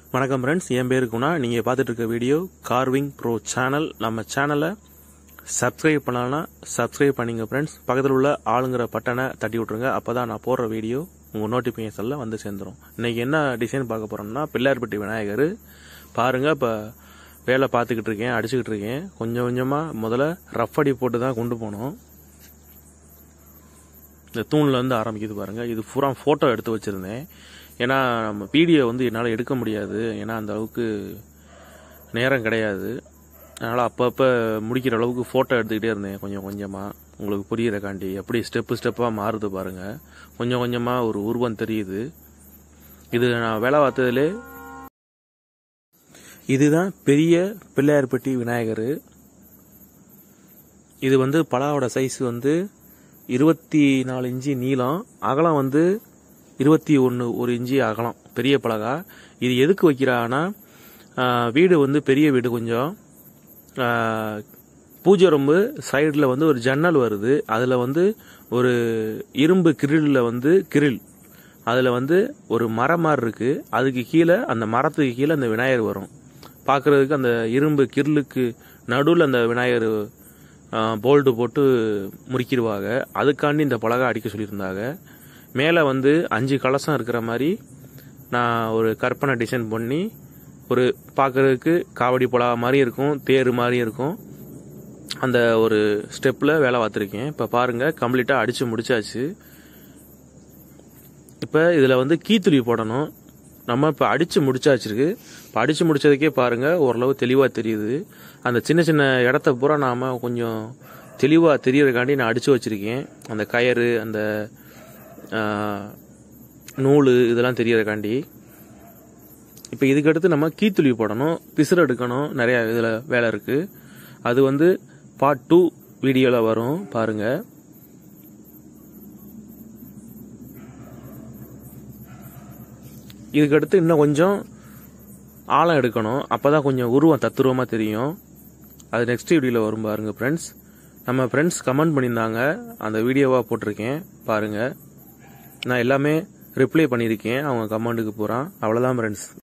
வணக்கம் ஃப்ரெண்ட்ஸ் என் பேரு குணா நீங்கள் பார்த்துட்டு இருக்க வீடியோ கார்விங் ப்ரோ சேனல் நம்ம சேனலை சப்ஸ்கிரைப் பண்ணலன்னா சப்ஸ்கிரைப் பண்ணிங்க ஃப்ரெண்ட்ஸ் பக்கத்தில் உள்ள ஆளுங்கிற பட்டனை தட்டி விட்ருங்க அப்போ தான் நான் போடுற வீடியோ உங்கள் நோட்டிஃபிகேஷனில் வந்து சேர்ந்துரும் இன்னைக்கு என்ன டிசைன் பார்க்க போகிறோம்னா பிள்ளையார்பட்டி விநாயகர் பாருங்கள் இப்போ வேலை பார்த்துக்கிட்டு இருக்கேன் அடிச்சுக்கிட்டு இருக்கேன் கொஞ்சம் கொஞ்சமாக முதல்ல ரஃப் அடி போட்டு தான் கொண்டு போனோம் இந்த தூண்ல இருந்து ஆரம்பிக்குது பாருங்க இது பூரா ஃபோட்டோ எடுத்து வச்சிருந்தேன் ஏன்னா நம்ம வீடியோ வந்து என்னால் எடுக்க முடியாது ஏன்னா அந்த அளவுக்கு நேரம் கிடையாது அதனால் அப்பப்போ முடிக்கிற அளவுக்கு ஃபோட்டோ எடுத்துக்கிட்டே இருந்தேன் கொஞ்சம் கொஞ்சமாக உங்களுக்கு புரியறக்காண்டி எப்படி ஸ்டெப்பு ஸ்டெப்பாக மாறுது பாருங்க கொஞ்சம் கொஞ்சமாக ஒரு உருவம் தெரியுது இது நான் வேலை பார்த்ததுலே இதுதான் பெரிய பிள்ளையார்பட்டி விநாயகர் இது வந்து பலாவோட சைஸ் வந்து இருபத்தி நாலு இன்ச்சு நீளம் அகலம் வந்து இருபத்தி ஒன்று ஒரு இன்ச்சு அகலம் பெரிய பலகா இது எதுக்கு வைக்கிறான்னா ஆஹ், வீடு வந்து பெரிய வீடு கொஞ்சம் ஆஹ், பூஜை ரொம்ப சைடில் வந்து ஒரு ஜன்னல் வருது அதில் வந்து ஒரு இரும்பு கிரில்ல வந்து கிரில் அதில் வந்து ஒரு மரம் மாதிரி இருக்கு அதுக்கு கீழே அந்த மரத்துக்கு கீழே அந்த விநாயகர் வரும் பார்க்கறதுக்கு அந்த இரும்பு கிரிலுக்கு நடுவில் அந்த விநாயகர் போல்டு போட்டு முறிக்கிடுவாங்க அதுக்காண்டி இந்த பலகை அடிக்க சொல்லியிருந்தாங்க மேலே வந்து அஞ்சு கலசம் இருக்கிற மாதிரி நான் ஒரு கற்பனை டிசைன் பண்ணி ஒரு பார்க்கறதுக்கு காவடி பலகா மாதிரி இருக்கும் தேர் மாதிரி இருக்கும் அந்த ஒரு ஸ்டெப்பில் வேலை பார்த்துருக்கேன் இப்போ பாருங்கள் கம்ப்ளீட்டாக அடித்து முடிச்சாச்சு இப்போ இதில் வந்து கீத்துளி போடணும் நம்ம இப்போ அடித்து முடிச்சாச்சிருக்கு இப்போ அடித்து முடிச்சதுக்கே பாருங்கள் ஓரளவு தெளிவாக தெரியுது அந்த சின்ன சின்ன இடத்த பூரா நாம் கொஞ்சம் தெளிவாக தெரியறதுக்காண்டி நான் அடித்து வச்சுருக்கேன் அந்த கயறு அந்த ஆ, நூல் இதெல்லாம் தெரியறதுக்காண்டி இப்போ இதுக்கடுத்து நம்ம கீத்துளி போடணும் பிசுறு எடுக்கணும் நிறைய இதில் வேலை இருக்குது அது வந்து பார்ட் டூ வீடியோவில் வரும் பாருங்கள் இதுக்கடுத்து இன்னும் கொஞ்சம் ஆழம் எடுக்கணும் அப்பதான் கொஞ்சம் உருவம் தத்துருவமா தெரியும் அது நெக்ஸ்ட் வீடியோவில் வரும் பாருங்க ஃப்ரெண்ட்ஸ் நம்ம ஃப்ரெண்ட்ஸ் கமெண்ட் பண்ணியிருந்தாங்க அந்த வீடியோவாக போட்டிருக்கேன் பாருங்க நான் எல்லாமே ரிப்ளை பண்ணியிருக்கேன் அவங்க கமெண்ட்டுக்கு போகிறான் அவ்வளோதான் ஃப்ரெண்ட்ஸ்